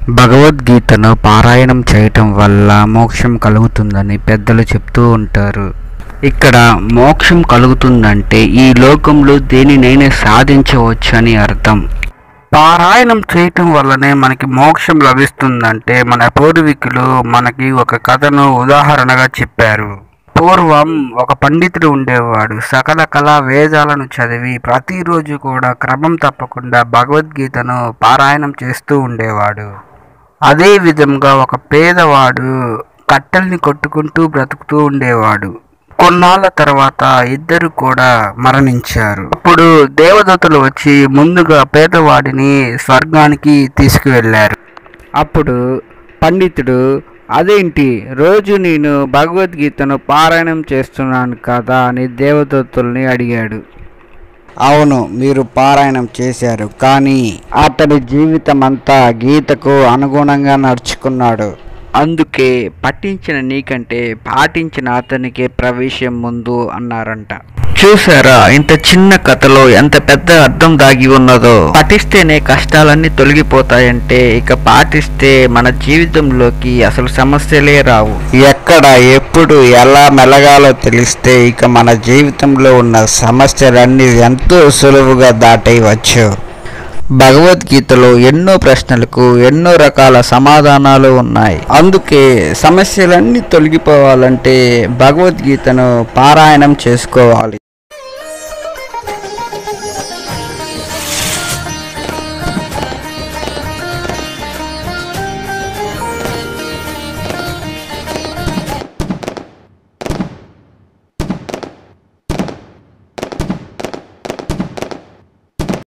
భగవద్గీతను పారాయణం చేయటం వల్ల మోక్షం కలుగుతుందని పెద్దలు చెప్తూ ఉంటారు ఇక్కడ మోక్షం కలుగుతుందంటే ఈ లోకంలో దేనినైనా సాధించవచ్చని అర్థం పారాయణం చేయటం వల్లనే మనకి మోక్షం లభిస్తుందంటే మన పూర్వీకులు మనకి ఒక కథను ఉదాహరణగా చెప్పారు పూర్వం ఒక పండితుడు ఉండేవాడు సకల కళా వేదాలను చదివి ప్రతిరోజు కూడా క్రమం తప్పకుండా భగవద్గీతను పారాయణం చేస్తూ ఉండేవాడు అదే విధంగా ఒక పేదవాడు కట్టెల్ని కొట్టుకుంటూ బ్రతుకుతూ ఉండేవాడు కొన్నాళ్ళ తర్వాత ఇద్దరు కూడా మరణించారు అప్పుడు దేవదూతలు వచ్చి ముందుగా పేదవాడిని స్వర్గానికి తీసుకువెళ్ళారు అప్పుడు పండితుడు అదేంటి రోజు నేను భగవద్గీతను పారాయణం చేస్తున్నాను కదా అని దేవదూతల్ని అడిగాడు అవును మీరు పారాయణం చేశారు కానీ అతడి జీవితం అంతా గీతకు అనుగుణంగా నడుచుకున్నాడు అందుకే పట్టించిన నీకంటే పాటించిన అతనికే ప్రవేశం ముందు అన్నారంట చూసారా ఇంత చిన్న కథలో ఎంత పెద్ద అర్థం దాగి ఉన్నదో పఠిస్తేనే కష్టాలన్నీ తొలగిపోతాయంటే ఇక పాటిస్తే మన జీవితంలోకి అసలు సమస్యలే రావు ఎక్కడ ఎప్పుడు ఎలా మెలగాలో తెలిస్తే ఇక మన జీవితంలో ఉన్న సమస్యలన్నీ ఎంతో సులువుగా దాటేయవచ్చు భగవద్గీతలో ఎన్నో ప్రశ్నలకు ఎన్నో రకాల సమాధానాలు ఉన్నాయి అందుకే సమస్యలన్నీ తొలగిపోవాలంటే భగవద్గీతను పారాయణం చేసుకోవాలి